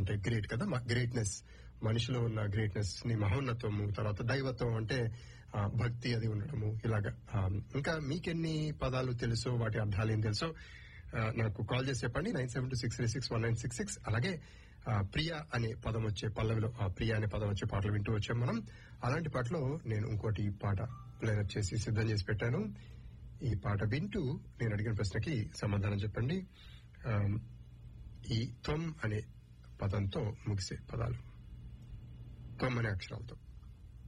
అంటే గ్రేట్ కదా గ్రేట్నెస్ మనిషిలో ఉన్న గ్రేట్నెస్ ని మహోన్నతము తర్వాత దైవత్వం అంటే ఆ, భక్తి అది ఉండడము ఇలాగా ఆ, ఇంకా మీకెన్ని పదాలు తెలుసో వాటి అర్థాలు ఏం తెలుసో ఆ, నాకు కాల్ చేసి చెప్పండి nine seven two six three six one nine six six అలాగే ఆ, ప్రియ అనే పదం వచ్చే పల్లవిలో ఆ ప్రియ అనే పదం వచ్చే పాటలు వింటూ వచ్చాం మనం అలాంటి పాటలో నేను ఇంకోటి పాట ప్లేనప్ చేసి సిద్ధం చేసి పెట్టాను ఈ పాట వింటూ నేను అడిగిన ప్రశ్నకి సమాధానం చెప్పండి ఆ, ఈ త్వం అనే పదంతో ముగిసే పదాలు త్వం అనే అక్షరాలతో